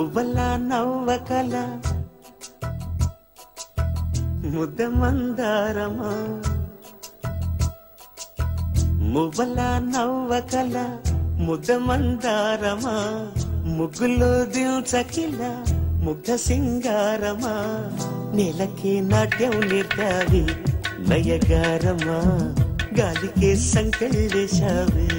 మువ్వల నవ్వకల ముద్ద మందారమా మువ్వల నవ్వకల ముద్ద మందారమా ముగ్గులో దించకిల ముగ్ధ సింగారమా నెలకి నాట్యం నేర్పావి నయగారమా గాలికే సంకెళ్ళేశావే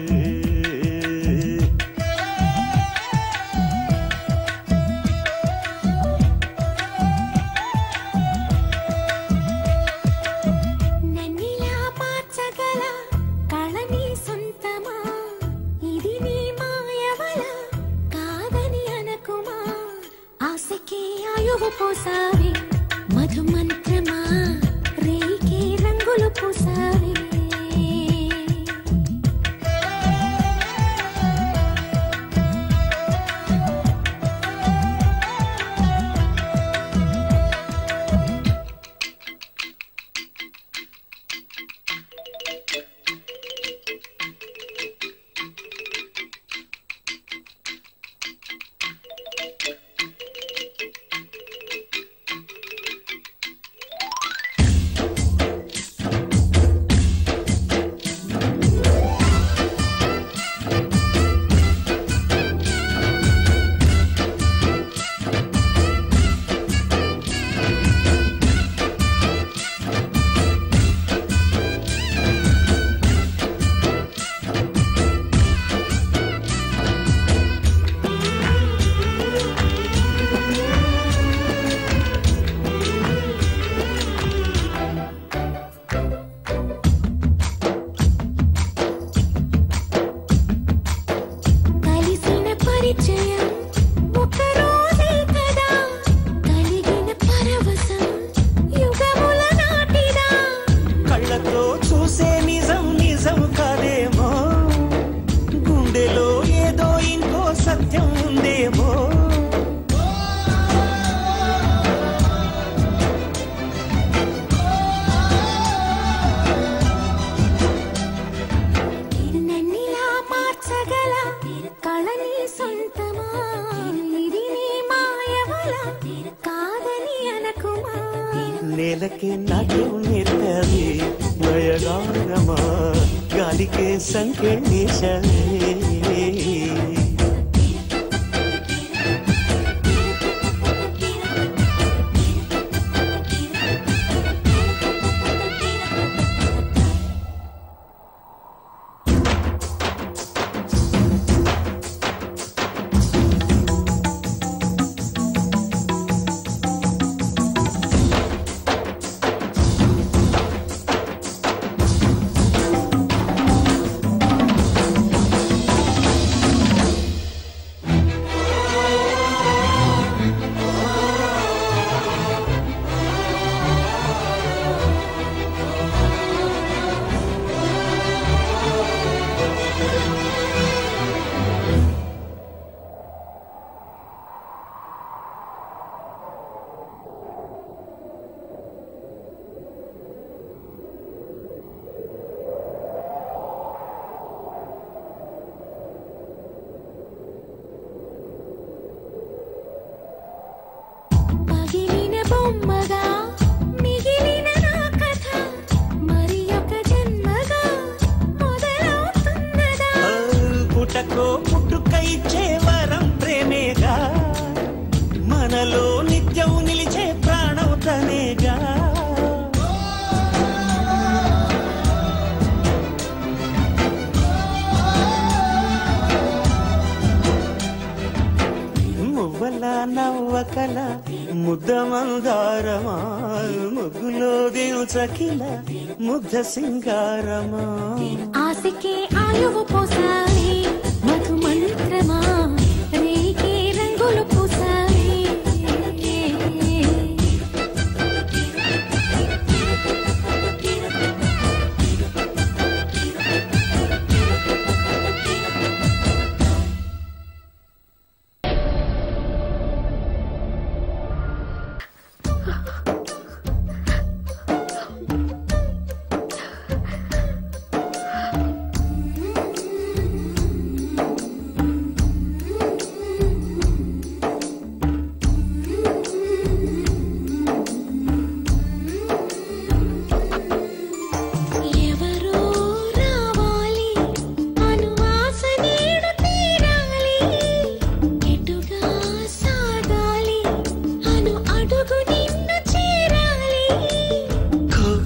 నన్నిలా మార్చగల కళని సొంతమా ఇది నీ మాయవల కాదని అనకుమా ఆశకే ఆయువు పోసావి మధు మంత్రమా రేయికే రంగులు పూసావి కలిసిన పరిచయం ఒక రోజే కదా కలిగిన పరవశం యుగముల నాటిదా కళ్ళతో చూసే నిజం నిజం కాదేమో గుండెలో ఏదో ఇంకో సత్యం ఉందేమో నన్నిలా మార్చగల కళని సొంతమా ఇది నీ మాయవల కాదని అనకుమా నేలకే నాట్యం నేర్పావి నయగారమా గాలికే సంకెళ్ళేశావే పగిలిన బొమ్మగా మిగిలిన నా కథ మరి ఒక జన్మగా మొదలవుతున్నదా ఆ, పుటకో పుట్టుక ఇచ్చే వరం ప్రేమేగా మనలో నిత్యం నిలిచే ప్రాణం తనేగా మువ్వల నవ్వకల ముద్ద మందారమా ముగ్గులో దినుచకిల ముగ్ధ సింగారమా ఆశకే ఆయువు పోసావి మధు మంత్రమా రేకే రంగులు పూసావి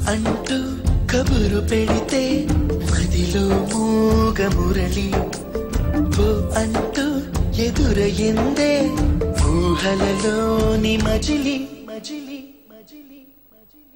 అంటూ కబురు పెడితే మదిలో మూగ మురళి ఓ అంటూ ఎదురయ్యిందే ఊహలలోని మజిలి మజిలి మజిలి మజిలి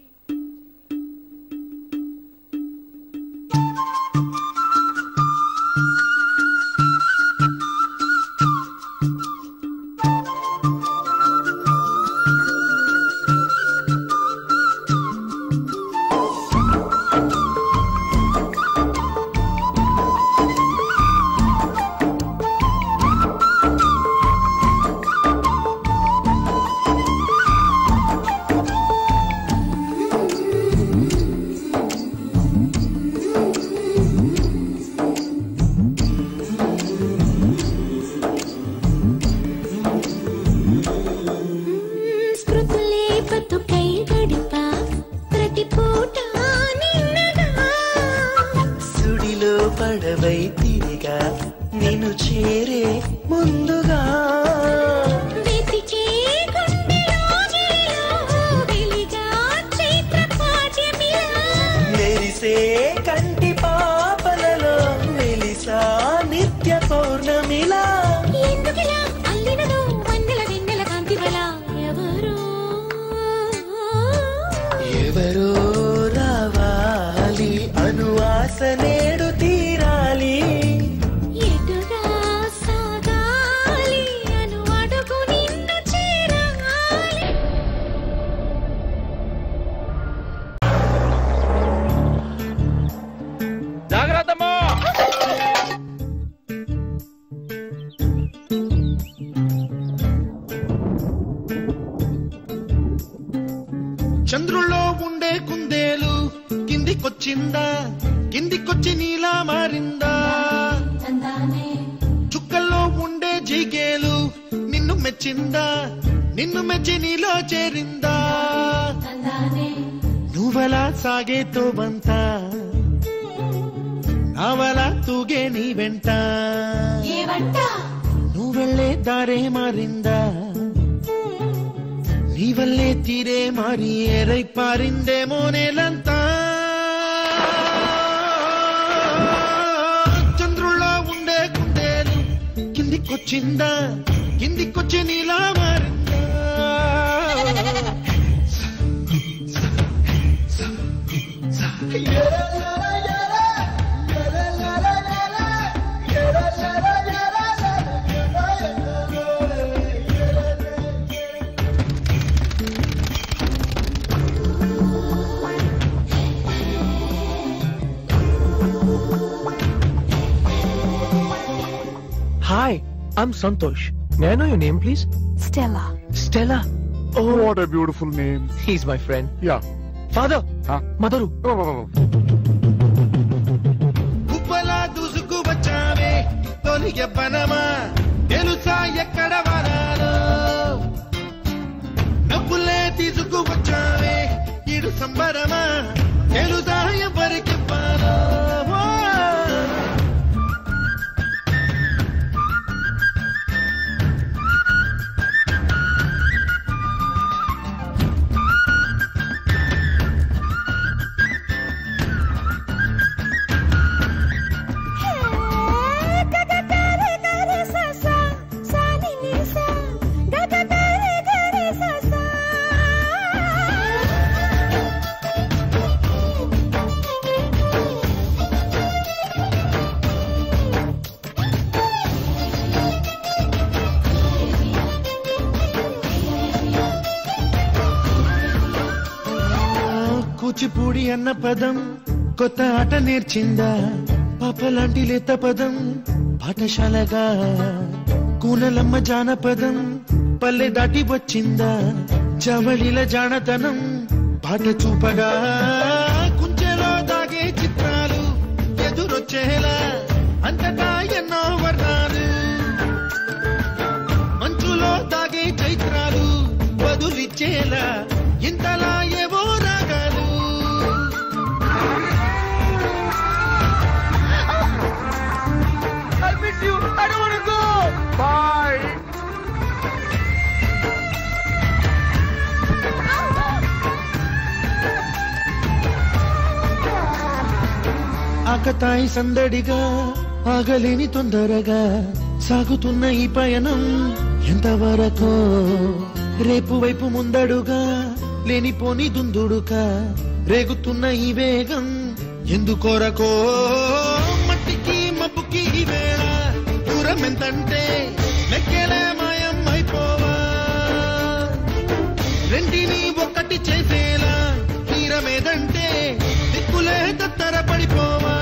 స్మృతులే బతుకై గడిపా ప్రతి పూట నిన్నగా సుడిలో పడవై తిరిగా నిన్ను చేరే ముందుగా వెతికే గుండెలో గిలిలో వెలిగా చైత్ర పాఠ్యమిలా మెరిసే కంటి పాపలలో వెలిసా నిత్య పౌర్ణమిలా ఎందుకిలా అల్లినదో వన్నెల వెన్నెల కాంతివల ఎవరో ఎవరో రావాలి అనువాస నేడు తీరాలి ఎటుగా సాగాలి అను అడుగు నిన్ను చేరాలి జాగ్రత్తమ్మా చంద్రుల్లో ఉండే కుందేలు కిందికొచ్చిందా కిందికొచ్చి నీలా మారిందా చుక్కల్లో ఉండే జీగేలు నిన్ను మెచ్చిందా నిన్ను మెచ్చి నీలో చేరిందా నువ్వలా సాగే తోబంతా నావలా తూగే నీ వెంట నువ్వెళ్ళే దారే మారిందా నీ వల్లే తీరే మారి ఏరై పారిందేమో నేలంతా చంద్రుల్లో ఉండే కుందేలు కిందికొచ్చిందా కిందికొచ్చి నీలా మారిందా hi I'm Santosh may know your name please Stella Stella oh What a beautiful name. He's my friend Yeah. Father Huh? Mother Oh, oh, oh. కుప్పలా దూసుకు వచ్చావే తొలిగ పనమా తెలుసా ఎక్కడ వరాలో డబ్బులే తీసుకు వచ్చావే ఇడు సంబరమా తెలుసా ఎవరికి పాలో కూచిపూడి అన్న పదం కొత్త ఆట నేర్చిందా పాపలాంటి లేత పదం పాఠశాలగా కూనలమ్మ జానపదం పల్లె దాటి వచ్చిందా చవళిల జానతనం పాట చూపగా కుంచెలో దాగే చిత్రాలు ఎదురొచ్చేలా అంతటా ఎన్నో వర్ణాలు మంచులో దాగే చైత్రాలు బదులిచ్చేలా ఇంతలా ఏవో రాగాలు I miss you. I don't want to go. Bye. ఆకతాయి సందడిగా ఆగలేని తొందరగా సాగుతున్న ఈ పయనం ఎంతవరకో రేపు వైపు ముందడుగా లేనిపోని దుందుడుక రేగుతున్న ఈ వేగం ఎందుకొరకో మట్టికి మబ్బుకి ఈ వేళ దూరం ఎంతంటే లెక్కలే మాయం అయిపోవా రెండిని ఒక్కటి చేసేలా తీరమేదంటే దిక్కులే తత్తర పడిపోవా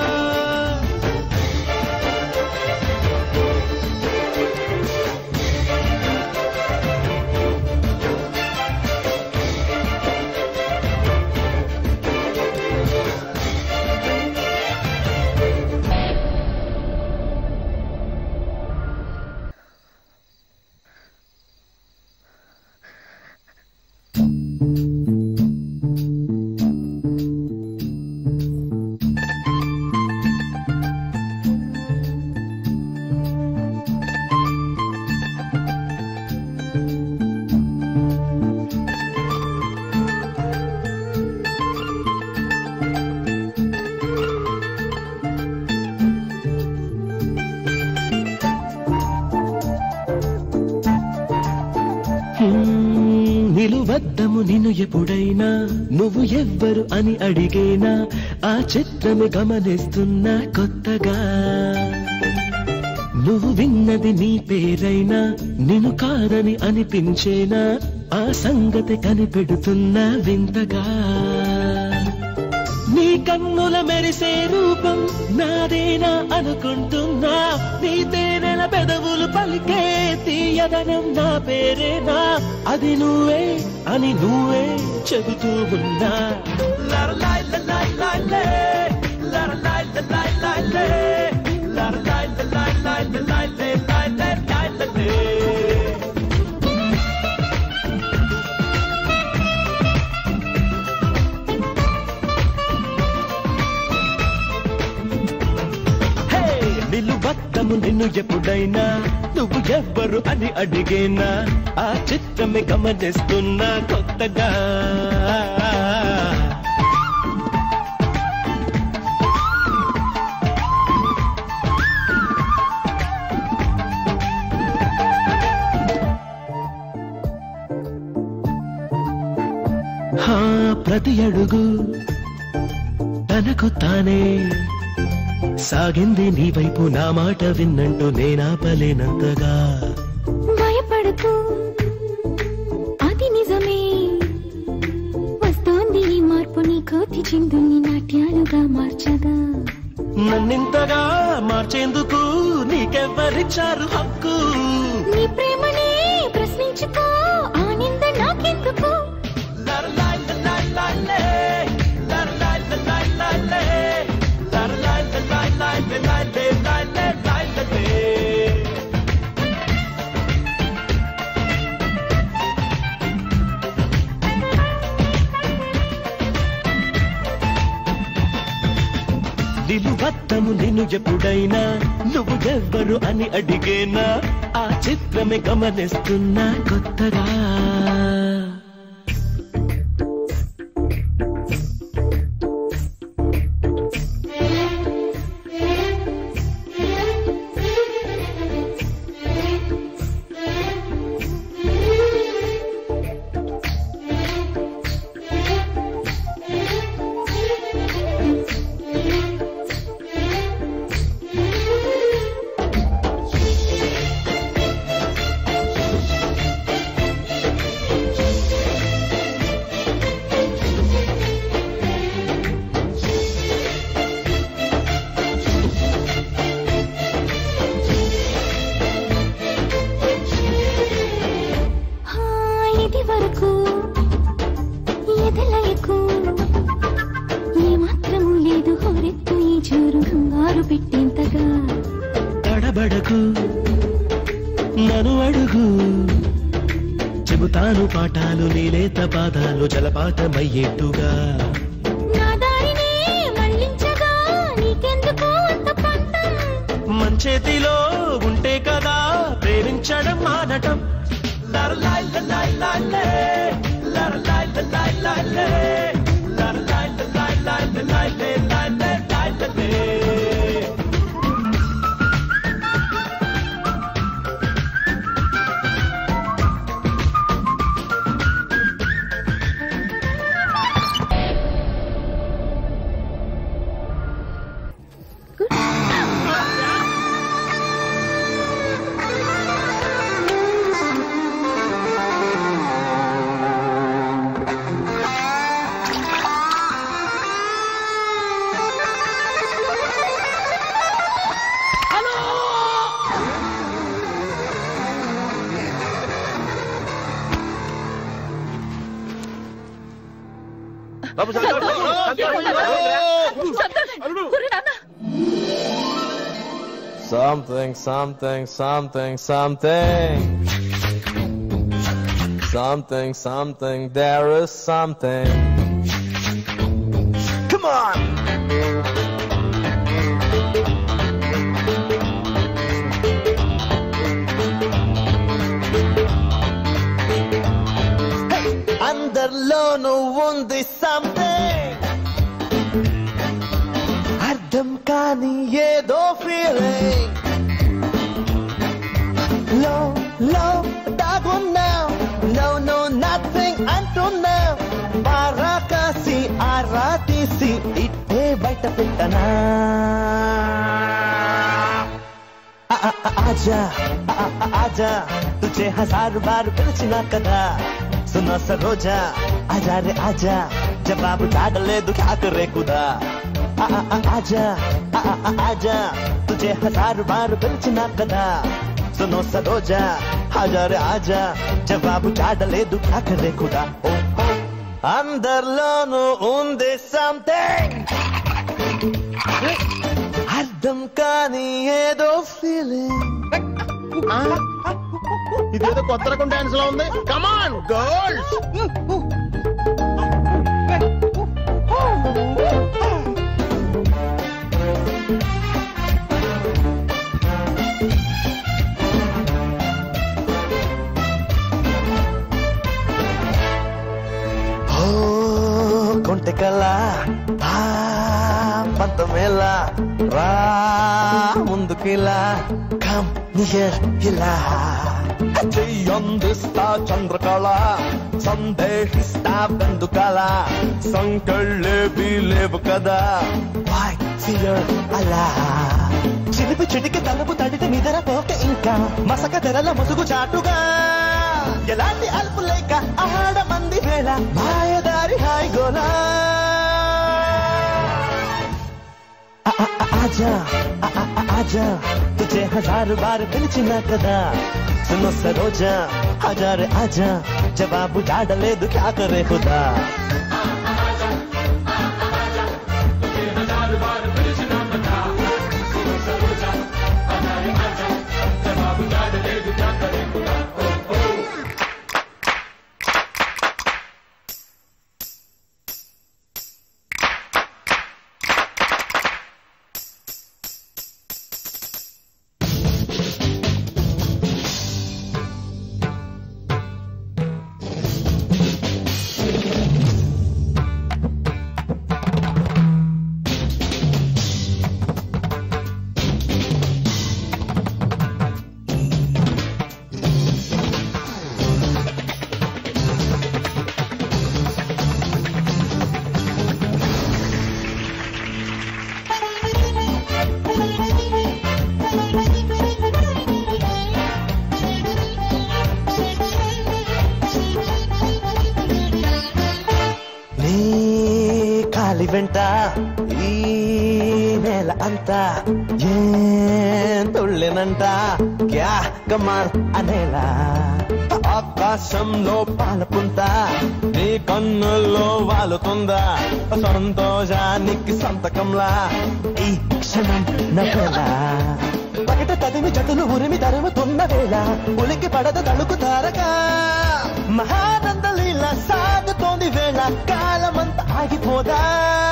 హ్మ్, నిలువద్దము నిన్ను ఎప్పుడైనా నువ్వు ఎవ్వరు అని అడిగేనా ఆ చిత్రమే గమనిస్తున్నా కొత్తగా నువ్వు విన్నది నీ పేరైనా నిన్ను కాదని అనిపించేనా ఆ సంగతి కనిపెడుతున్నా వింతగా నీ కన్నుల మెరిసే రూపం నాదేనా అనుకుంటున్నా నీ తేనెల పెదవులు పలికే తీయదనం నా పేరేనా అది నువ్వే అని నువ్వే చెబుతూ ఉన్నా లరలాయ్ లలాయ్ లాయ్ లే, లరలాయ్ లలాయ్ లాయ్ లే, లరలాయ్ లలాయ్ లాయ్ లలాయ్ లే, లాయ్ లే, లాయ్ లే లే. హే నిలువద్దము నిన్ను ఎప్పుడైనా నువ్వు ఎవ్వరు అని అడిగేనా ఆ చిత్రమే గమనిస్తున్నా కొత్తగా హా ప్రతి అడుగు తనకు తానే సాగింది నీ వైపు నా మాట విన్నంటూ నేనాపలేనంతగా భయపడకు అది నిజమే వస్తోంది ఈ మార్పు నీ కోతి చిందుని నాట్యాలుగా మార్చగా నన్నింతగా మార్చేందుకు నీకెవ్వరిచ్చారు హక్కు నీ ప్రేమనే ప్రశ్నించుకో ఆ నింద నాకెందుకు లరలాయ్ లలాయ్ లాయ్ లే, లరలాయ్ లలాయ్ లాయ్ లే, లరలాయ్ లలాయ్ లాయ్ లే, లాయ్ లే, లాయ్ లే, లాయ్ లే లే. నిలువత్తము నిన్ను ఎప్పుడైనా నువ్వు ఎవ్వరు అని అడిగేనా ఆ చిత్రమే గమనిస్తున్నా కొత్తగా హా, ఇది వరకు ఎదలయకు ఏమాత్రము లేదు హోరెత్తు ఈ జోరు కంగారు పెట్టేంతగా తడబడకు నన్ను అడుగు చెబుతాను పాఠాలు నీలేత పాదాలు జలపాతమయ్యేట్టుగా నా దారినే మళ్ళించగా నీకెందుకు అంత పంతం మంచేతిలో ఉంటే కదా ప్రేమించడం మానటం లరలాయ్ లలాయ్ లాయ్ లే, లరలాయ్ లలాయ్ లాయ్ లే, లరలాయ్ లలాయ్ లాయ్ లే, లాయ్ లే, లాయ్ లే, లాయ్ లే లే. Something, something, something, something. Something, something, there is something. Come on! అందరిలోనూ ఉంది సంథింగ్ అర్థం కాని ఏదో ఫీలింగ్ లో లో దాగున్నాం నో నో నథింగ్ అంటున్నాం బారా కాసి ఆరా తీసి ఇట్టే బయట పెట్టనా ఆ- ఆ- ఆ- ఆజా ఆ- ఆ- ఆ- ఆజా తుझे हजार बार పిలిచినా కదా సున్నా సరోజా ఆజా రే ఆజా జవాబు చాడలేదు క్యా करे खुदा ఆ- ఆ- ఆ- ఆజా ఆ- ఆ- ఆ- ఆజా తుझे हजार बार పిలిచినా కదా సునో సరోజా ఆజా రే ఆజా జవాబు చాడలేదు క్యా करे खुदा ఓ ఓ. అందరిలోనూ ఉంది సంథింగ్ అర్థం కాని ఏదో ఫీలింగ్ ఇదేదో కొత్త రకం డాన్స్ లో ఉంది కమాన్ గర్ల్స్ ఓ కొంటెకల ఆ పంతమేలా రా ముందుకిలా కమ్ నియర్ ఇలా చెయ్యందిస్తా చంద్రకళ సందేహిస్తా బెందుకల సంకళ్ళేవి లేవు కదా వై ఫియర్ అలా చిలిపి చిటికి తలుపు తడితే నిద్ర పోక ఇంకా మసక తెరల ముసుగు చాటుగా ఎలాంటి అల్పు లేక ఆడ మంది వేళ మాయదారి హాయ్ గోలా ఆ- ఆ- ఆ- ఆజా ఆ- ఆ- ఆ- ఆజా తుझे हजार बार పిలిచినా కదా సునో సరోజా ఆజా రే ఆజా జవాబు జాడలేదు క్యా కరే ఖుదా నీ కాలి వెంట ఈ నేల అంతా ఏం తుళ్ళెనంట క్యా కమాల్ అనేలా ఆకాశంలో పాలపుంత నీ కన్నుల్లో వాలుతుందా సంతోషానికి సంతకంలా ఈ క్షణం నవ్వేలా పగట తదిమి జటులు ఉరిమి తరుముతున్న వేళ ఉలికి పడద తలుకు తారక మహానంద లీల సాగుతోంది వేళ కాలమంతా ఆగిపోదా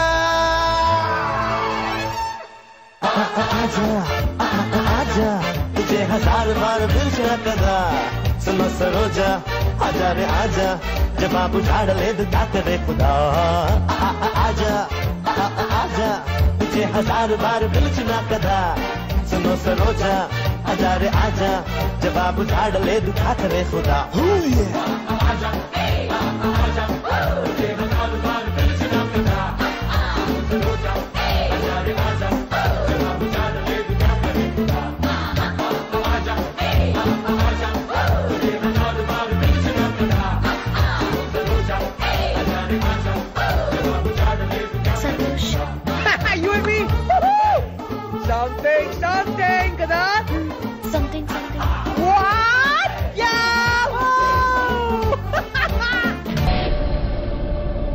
ఆ- ఆ- ఆ- ఆజా ఆ- ఆ- ఆ- ఆజా తుझे हजार बार పిలిచిన కదా సున్న సరోజా ఆజా రే ఆజా జవాబు జాడలేదు తాకరే ఖుదా ఆ- ఆ- ఆ- ఆజా ఆ- ఆ- ఆ- ఆజా తుझे हजार बार పిలిచిన కదా సునో సరోజా ఆజా రే ఆజా జవాబు జాడలేదు తాకరే ఖుదా హూ yeah. Santosh you and me. Something, something కదా సంథింగ్ సంథింగ్ What? Yahoo!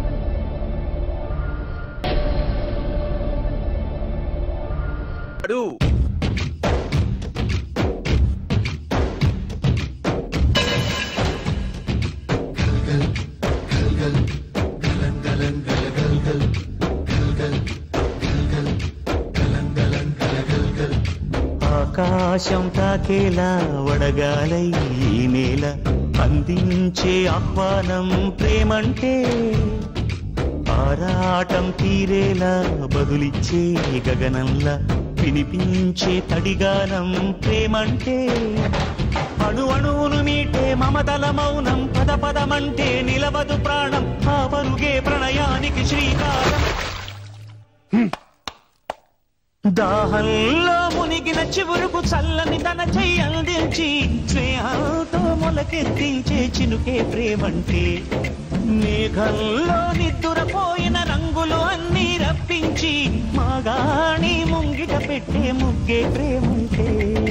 ఆకాశం తాకేలా వడగాలై ఈ నేల అందించే ఆహ్వానం ప్రేమంటే ఆరాటం తీరేలా బదులిచ్చే గగనంలా వినిపించే తడిగానం ప్రేమంటే అణు అణువును మీటే మమతల మౌనం పద పదమంటే నిలవదు ప్రాణం ఆ పరుగే ప్రణయానికి శ్రీకారం దాహంలో మునిగిన చివురుకు చల్లని తన చెయ్యి అందించి స్నేహంతో మొలకెత్తించే చినుకే ప్రేమంటే మేఘంలో నిద్దురపోయిన రంగులు అన్నీ రప్పించి మాగాణి ముంగిట పెట్టే ముగ్గే ప్రేమంటే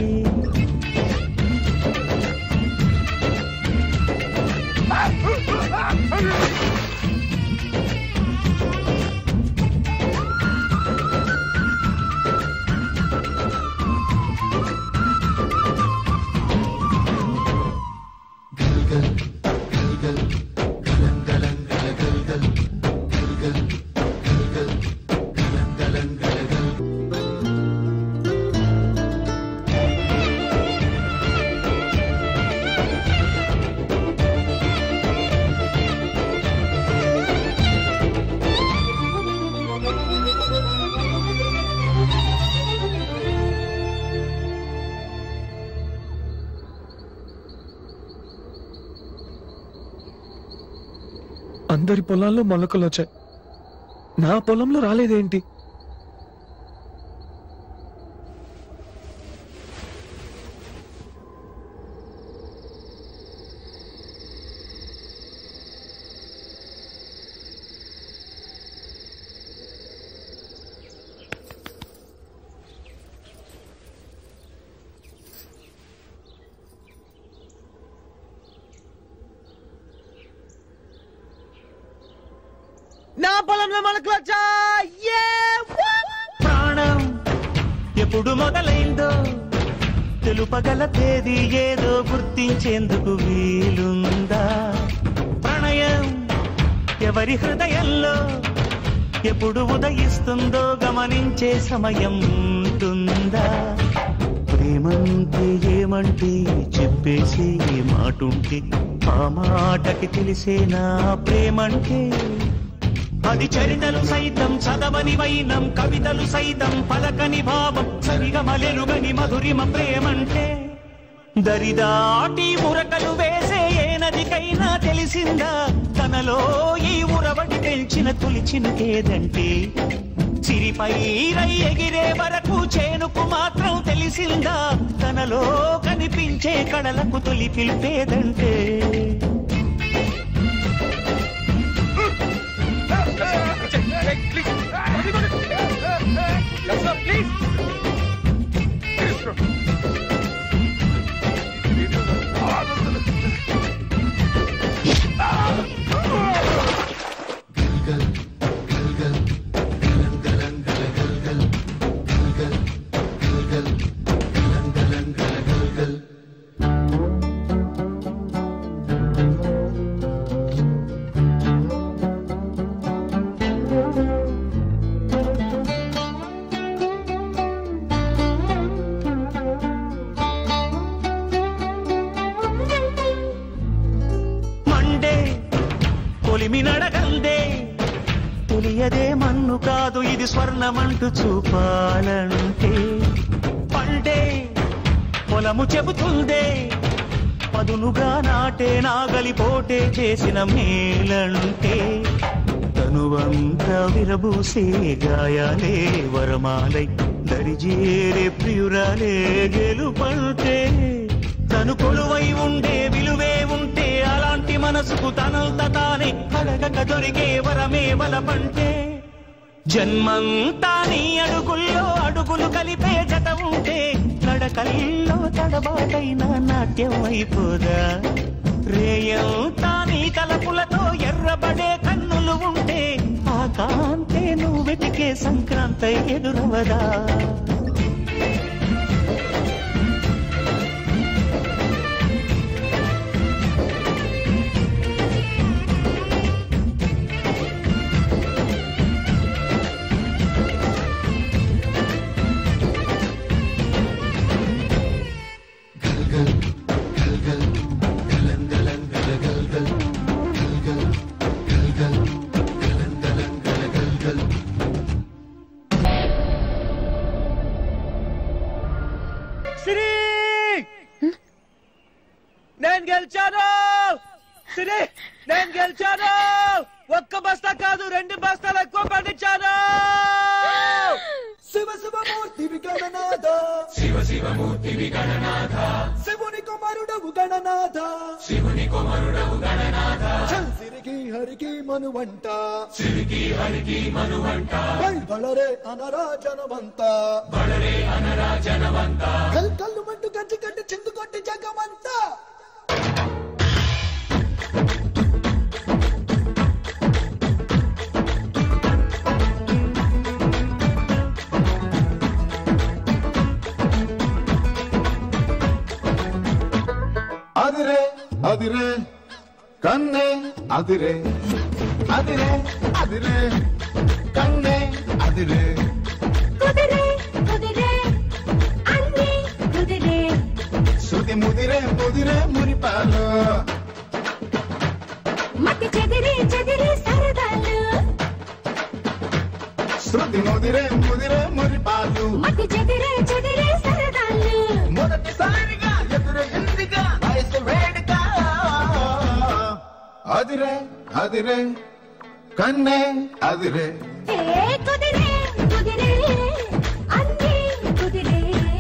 అందరి పొలాల్లో మొలకలు వచ్చాయి నా పొలంలో రాలేదేంటి నా పొలంలో మొలకలు వచ్చాయి Yeah! ప్రాణం ఎప్పుడు మొదలైందో తెలుపగల తేదీ ఏదో గుర్తించేందుకు వీలుందా ప్రణయం ఎవరి హృదయంలో ఎప్పుడు ఉదయిస్తుందో గమనించే సమయం ఉంటుందా ప్రేమంటే ఏమంటే చెప్పేసి మాటుంటే ఆ మాటకి తెలిసేనా ప్రేమంటే అది చరితలు సైతం చదవని వైనం కవితలు సైతం పలకని భావం సరిగమలెరుగని మధురిమ ప్రేమంటే దరిదాటి ఉరకలు వేసే ఏ నదికైనా తెలిసిందా తనలో ఈ ఉరవడి పెంచిన తొలిచినకేదంటే సిరిపై రై ఎగిరే వరకు చేనుకు మాత్రం తెలిసిందా తనలో కనిపించే కళలకు తొలి పిలిపేదంటే మండే కొలిమి నడగందే తెలియదే మన్ను కాదు ఇది స్వర్ణమంటూ చూపాలంటే పండే పొలము చెబుతుందే పదునుగా నాటే నాగలి పోటే చేసిన మేలంటే తనువంతా విరబూసే గాయాలే వరమాలై దరిజేరే ప్రియురాలే గెలుపంటే తను కొలువై ఉండే విలువే ఉంటే అలాంటి మనసుకు తనంత తానే అడగక దొరికే వరమే వలపంటే జన్మంతా నీ అడుగుల్లో అడుగులు కలిపే జత ఉంటే నడకల్లో తడబాటైన నాట్యం అయిపోదా రేయంతా నీ తలపులతో ఎర్రబడే కన్నులు ఉంటే ఆ కాంతే నువ్వు వెతికే సంక్రాంతి ఎదురవదా సిరి నేను గెలిచాను సిరి నేను గెలిచాను ఒక్క బస్తా కాదు రెండు బస్తాలు ఎక్కువ పండించాను శివ శివమూర్తి విగణనాథ శివ శివమూర్తి విగణనాథ శివుని కుమారుడవు గణనాథ శివుని కుమారుడవు గణనాథ సిరికి హరికి మనువంట సిరికి హరికి మనువంట బళరే అనరా జనవంత బళరే అనరా జనవంత కల్ కల్లు మంటు గంజి గంటి చిందు కొట్టి జగమంతా అదిరే అదిరే కన్నే అదిరే అదిరే అదిరే కన్నే అదిరే కుదిరే కుదిరే అన్ని కుదిరే శృతి ముదిరే ముదిరే మురిపాలు మట్టి చెదిరి చెదిరి సరదాలు శృతి ముదిరే ముదిరే మురిపాలు మట్టి చెదిరి చెదిరి సరదాలు మొదటిసారిగా ఎదురు ఎందుగా వయసు వేడుక అదిరే అదిరే కన్నే అదిరే ఏ కుదిరే కుదిరే అన్ని కుదిరే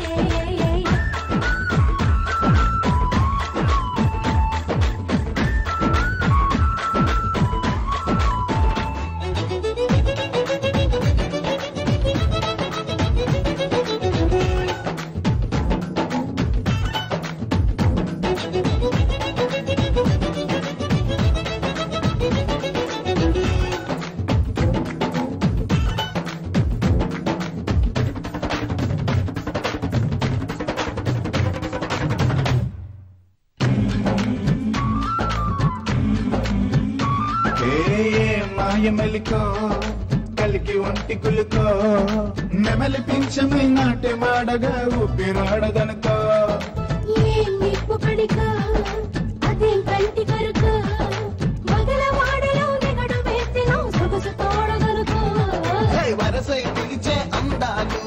ఏ ఏ మాయ మెలికో కలికి ఒంటి కులుకో నెమలి పింఛమి నాటి మాడగా ఊపిరాడదనుకో ఏం నిప్పు కడిక అదేం కంటి కరుక మొదల వాడలో నిగడు వేసిన సొగసు తోడగలుకో వరసై పిలిచే అందాలు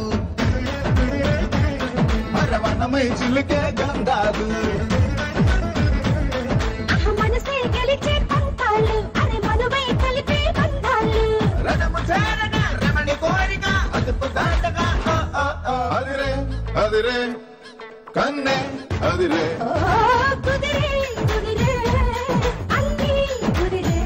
మరవనమై చిలుకే గంధాలు ఆ మనసే గెలిచే పంతాలు అరే మనువై కలిపే బంధాలు రథము చేరగా రమణి కోరిక అదుపు దాటగా ఆ, ఆ, ఆ. అదిరే అదిరే కన్నే అదిరే ఓ కుదిరే కుదిరే అన్ని కుదిరే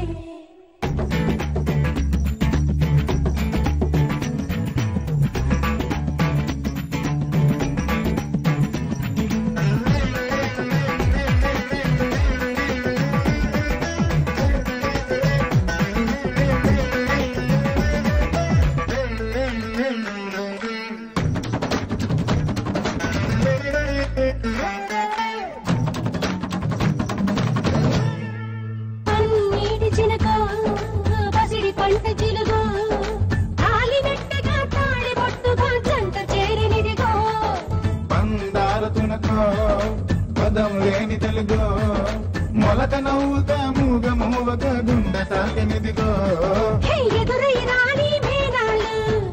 పన్నీటి చిలక పసిడి పంట చిలుగు ఆలినట్టుగా తాడి బొట్టుగా జంట చేరినిదిగో పందార తునకో పదం లేని తెలుగో మొలక నవ్వుగా మూగ మూవగా గుండె తాకినిదిగో హే ఎదురై రాని మేఘాలు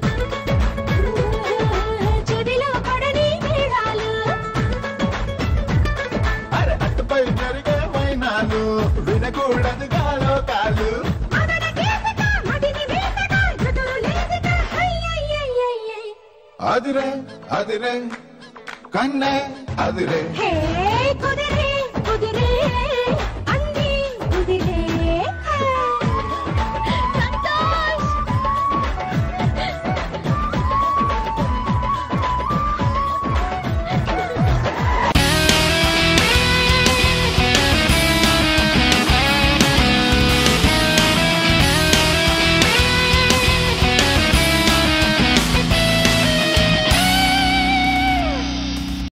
చెవిలో పడని మేఘాలు అరే అటుపై జరిగే వైనాలు వినకూడదు లోకాలు మదన కేతక మదిని వేతక ఎదురు లేదిక హయ్యయ్యయ్యయ్యయ్ అదిరే అదిరే కన్నే అదిరే హే